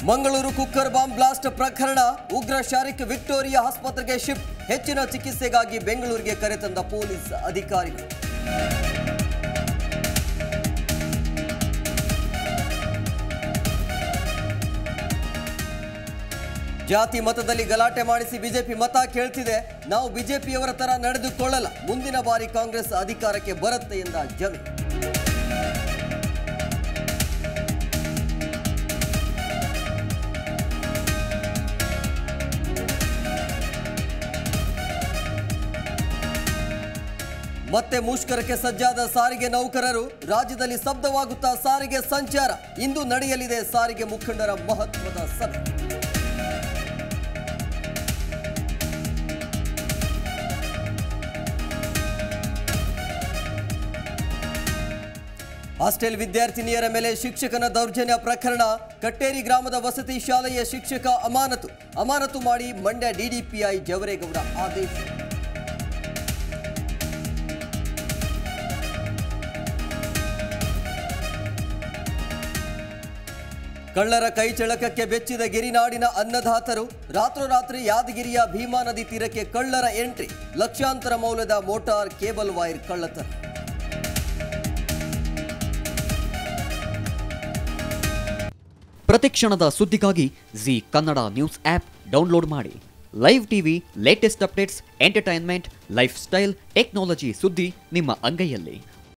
Mangaluru cooker bomb blast ಪ್ರಕರಣ ಉಗ್ರ Shariq Victoria ಆಸ್ಪತ್ರೆಗೆ ಶಿಫ್ಟ್ ಹೆಚ್ಚಿನ ಚಿಕಿತ್ಸೆಗಾಗಿ ಬೆಂಗಳೂರಿಗೆ ಕರೆತಂದ ಪೊಲೀಸ್ ಅಧಿಕಾರಿಗಳು ಜಾತಿ ಮತದಲ್ಲಿ ಗಲಾಟೆ ಮಾಡಿಸಿ ಬಿಜೆಪಿ ಮತ ಕೇಳ್ತಿದೆ ನಾವು ಬಿಜೆಪಿಯವರ ತರ ನಡೆದುಕೊಳ್ಳಲ್ಲ ಮುಂದಿನ ಬಾರಿ ಕಾಂಗ್ರೆಸ್ ಅಧಿಕಾರಕ್ಕೆ ಬರುತ್ತೆ ಎಂದ ಜಮೀರ್ ಮತ್ತೆ ಮುಷ್ಕರಕ್ಕೆ ಸಜ್ಜಾದ ಸಾರಿಗೆ ನೌಕರರು ರಾಜ್ಯದಲ್ಲಿ ಶಬ್ದವಾಗುತ್ತಾ ಸಾರಿಗೆ ಸಂಚಾರ ಇಂದು ನಡೆಯಲಿದೆ ಸಾರಿಗೆ ಮುಖಂಡರ ಮಹತ್ವದ ಸಭೆ ಹಾಸ್ಟೆಲ್ ವಿದ್ಯಾರ್ಥಿನಿಯರ ಮೇಲೆ ಶಿಕ್ಷಕನ ದೌರ್ಜನ್ಯ ಪ್ರಕರಣ ಕಟ್ಟೇರಿ ಗ್ರಾಮದ ವಸತಿ ಶಾಲೆಯ ಶಿಕ್ಷಕ ಅಮಾನತು ಅಮಾನತು ಮಾಡಿ ಮಂಡ್ಯ ಡಿಡಿಪಿಐ ಜವರೇಗೌಡ ಆದೇಶ ಕಳ್ಳರ ಕೈಚಳಕಕ್ಕೆ ಬೆಚ್ಚಿದ ಗಿರಿನಾಡಿನ ಅನ್ನದಾತರು ರಾತ್ರೋರಾತ್ರಿ ಯಾದಗಿರಿಯ ಭೀಮಾ ನದಿ ತೀರಕ್ಕೆ ಕಳ್ಳರ ಎಂಟ್ರಿ ಲಕ್ಷಾಂತರ ಮೌಲ್ಯದ ಮೋಟಾರ್ ಕೇಬಲ್ ವೈರ್ ಕಳ್ಳತನ ಪ್ರತಿಕ್ಷಣದ ಸುದ್ದಿಗಾಗಿ Zee Kannada news app download ಮಾಡಿ live TV latest updates entertainment lifestyle technology ಸುದ್ದಿ ನಿಮ್ಮ ಅಂಗೈಯಲ್ಲಿ